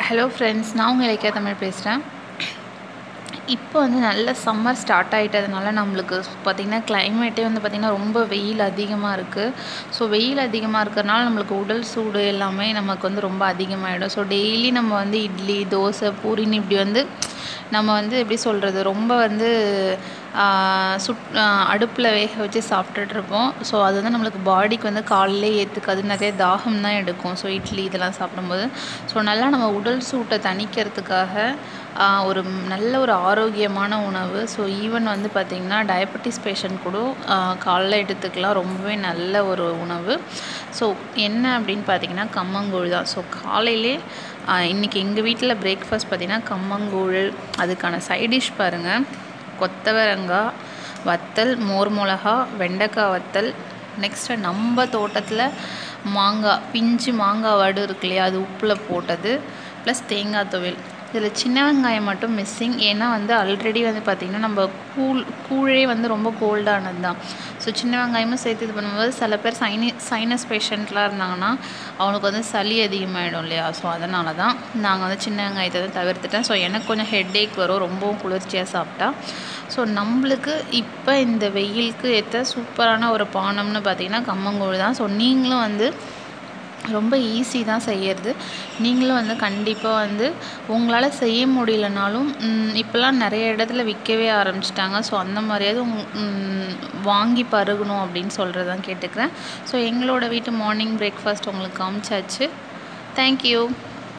hello friends நான் உங்கள் இலக்கியா தமிழ் பேசுகிறேன் இப்போ வந்து நல்ல சம்மர் ஸ்டார்ட் ஆகிட்டதுனால நம்மளுக்கு பார்த்திங்கன்னா கிளைமேட்டே வந்து பார்த்திங்கன்னா ரொம்ப வெயில் அதிகமாக இருக்குது ஸோ வெயில் அதிகமாக இருக்கிறனால நம்மளுக்கு உடல் சூடு எல்லாமே நமக்கு வந்து ரொம்ப அதிகமாகிடும் ஸோ டெய்லி நம்ம வந்து இட்லி தோசை பூரின்னு இப்படி வந்து நம்ம வந்து எப்படி சொல்கிறது ரொம்ப வந்து சுட் அடுப்பில் வேக வச்சு சாப்பிட்டுட்ருப்போம் ஸோ அது வந்து நம்மளுக்கு பாடிக்கு வந்து காலையிலே ஏற்றுக்காது நிறைய தாகம் தான் எடுக்கும் ஸோ இட்லி இதெல்லாம் சாப்பிடும்போது ஸோ நல்லா நம்ம உடல் சூட்டை தணிக்கிறதுக்காக ஒரு நல்ல ஒரு ஆரோக்கியமான உணவு ஸோ ஈவன் வந்து பார்த்திங்கன்னா டயபெட்டிஸ் பேஷண்ட் கூட காலைல எடுத்துக்கலாம் ரொம்பவே நல்ல ஒரு உணவு ஸோ என்ன அப்படின்னு பார்த்தீங்கன்னா கம்மங்கூழ் தான் ஸோ காலையிலே இன்றைக்கி எங்கள் வீட்டில் பிரேக்ஃபாஸ்ட் பார்த்திங்கன்னா கம்மங்கூழ் அதுக்கான சைடிஷ் பாருங்கள் கொத்தவரங்காய் வத்தல் மோர் மிளகா வெண்டைக்காய் வத்தல் நெக்ஸ்ட்டு நம்ம தோட்டத்தில் மாங்காய் பிஞ்சு மாங்காய் வடு இருக்கு இல்லையா அது உப்பில் போட்டது ப்ளஸ் தேங்காய் துவையல் இதில் சின்ன வெங்காயம் மட்டும் மிஸ்ஸிங் ஏன்னா வந்து ஆல்ரெடி வந்து பார்த்திங்கன்னா நம்ம கூழ் கூழே வந்து ரொம்ப கோல்டானது தான் ஸோ சின்ன வெங்காயமும் சேர்த்து இது பண்ணும்போது சில பேர் சைனி சைனஸ் பேஷண்ட்லாம் இருந்தாங்கன்னா அவனுக்கு வந்து சளி அதிகமாகிடும் இல்லையா ஸோ அதனால தான் நாங்கள் வந்து சின்ன வெங்காயத்தை தான் தவிர்த்துட்டேன் ஸோ எனக்கு கொஞ்சம் ஹெட் ஏக் வரும் ரொம்பவும் குளிர்ச்சியாக சாப்பிட்டா ஸோ நம்மளுக்கு இப்போ இந்த வெயிலுக்கு ஏற்ற சூப்பரான ஒரு பானம்னு பார்த்திங்கன்னா கம்மங்கூழ் தான் ஸோ நீங்களும் வந்து ரொம்ப ஈஸி தான் செய்யறது நீங்களும் வந்து கண்டிப்பாக வந்து உங்களால் செய்ய முடியலனாலும் இப்போல்லாம் நிறைய இடத்துல விற்கவே ஆரம்பிச்சிட்டாங்க ஸோ அந்த மாதிரியாவது வாங்கி பருகணும் அப்படின்னு சொல்கிறது தான் கேட்டுக்கிறேன் ஸோ எங்களோட வீட்டு மார்னிங் பிரேக்ஃபாஸ்ட் உங்களுக்கு காமிச்சாச்சு தேங்க்யூ